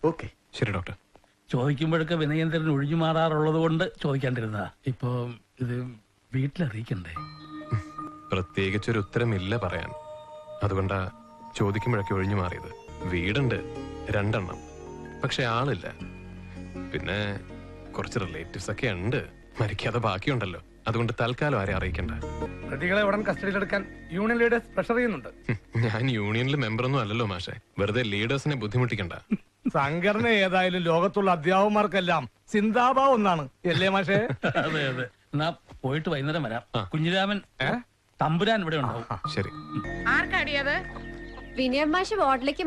Okay ശരി doctor ചോദിക്കുമ്പോഴൊക്കെ Vinayendran ഒഴിഞ്ഞു മാറാറുള്ളത് കൊണ്ട് ചോദിക്കാണ്ടിരുന്നതാ ഇപ്പൊ ഇത് വീട്ടിലറിയിക്കണ്ടേ പ്രത്യേകിച്ചൊരു ഉത്തരമില്ല പറയാൻ അതുകൊണ്ടാ ചോദിക്കുമ്പോഴൊക്കെ ഒഴിഞ്ഞു മാറിയത് വീടുണ്ട് രണ്ടെണ്ണം പക്ഷെ ആളില്ല പിന്നെ കുറച്ച് റിലേറ്റീവ്സ് ഒക്കെ ഉണ്ട് മരിക്കാതെ ബാക്കിയുണ്ടല്ലോ അതുകൊണ്ട് തൽക്കാലം ആരെ അറിയിക്കണ്ട പ്രതികളെ ഉടൻ കസ്റ്റഡിയിലെടുക്കാൻ യൂണിയൻ ലീഡേഴ്സ് പ്രഷർ ചെയ്യുന്നുണ്ട് ഹും, ഞാൻ യൂണിയനിലെ മെമ്പറൊന്നും അല്ലല്ലോ മാഷെ വെറുതെ ലീഡേഴ്സിനെ ബുദ്ധിമുട്ടിക്കണ്ട സംഘടന ഏതായാലും ലോകത്തുള്ള അധ്യാപകന്മാർക്കെല്ലാം സിന്താബാ ഒന്നാണ് അല്ലേ മാഷേ അതെ അതെ എന്നാ പോയിട്ട് വൈകുന്നേരം വരാം ആ. കുഞ്ഞിരാമൻ തമ്പുരാൻ ഇവിടെ ഉണ്ടാവും ശരി ആർക്കടിയത് വിനയമാഷ് വാർഡിലേക്ക്